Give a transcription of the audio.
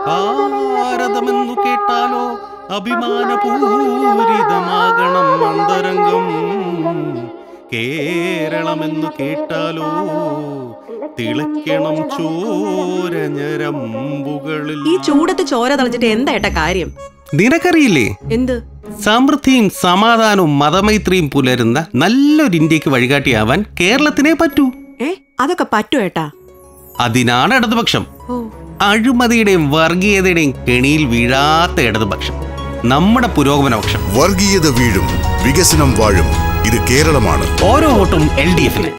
ഭാരതമെന്നു കേട്ടാലോ അഭിമാനപൂരിതമാകണം അന്തരംഗം കേരളമെന്നു കേട്ടാലോ തിളയ്ക്കണം ചോരഞ്ഞരമ്പുകളിൽ ഈ ചൂടത്ത് ചോര തളിച്ചിട്ട് എന്താ ഏട്ടാ കാര്യം നിനക്കറിയില്ലേ എന്ത് സമൃദ്ധിയും സമാധാനവും മതമൈത്രിയും പുലരുന്ന നല്ലൊരു ഇന്ത്യക്ക് വഴികാട്ടിയാവാൻ കേരളത്തിനെ പറ്റൂ ഏ അതൊക്കെ പറ്റൂ ഏട്ടാ അതിനാണ് ഇടതുപക്ഷം ഓ അഴിമതിയുടെയും വർഗീയതയുടെയും കെണിയിൽ വീഴാത്ത ഇടതുപക്ഷം നമ്മുടെ പുരോഗമനപക്ഷം വർഗീയത വീഴും വികസനം വാഴും ഇത് കേരളമാണ് ഓരോ വോട്ടും എൽ ഡി എഫിന്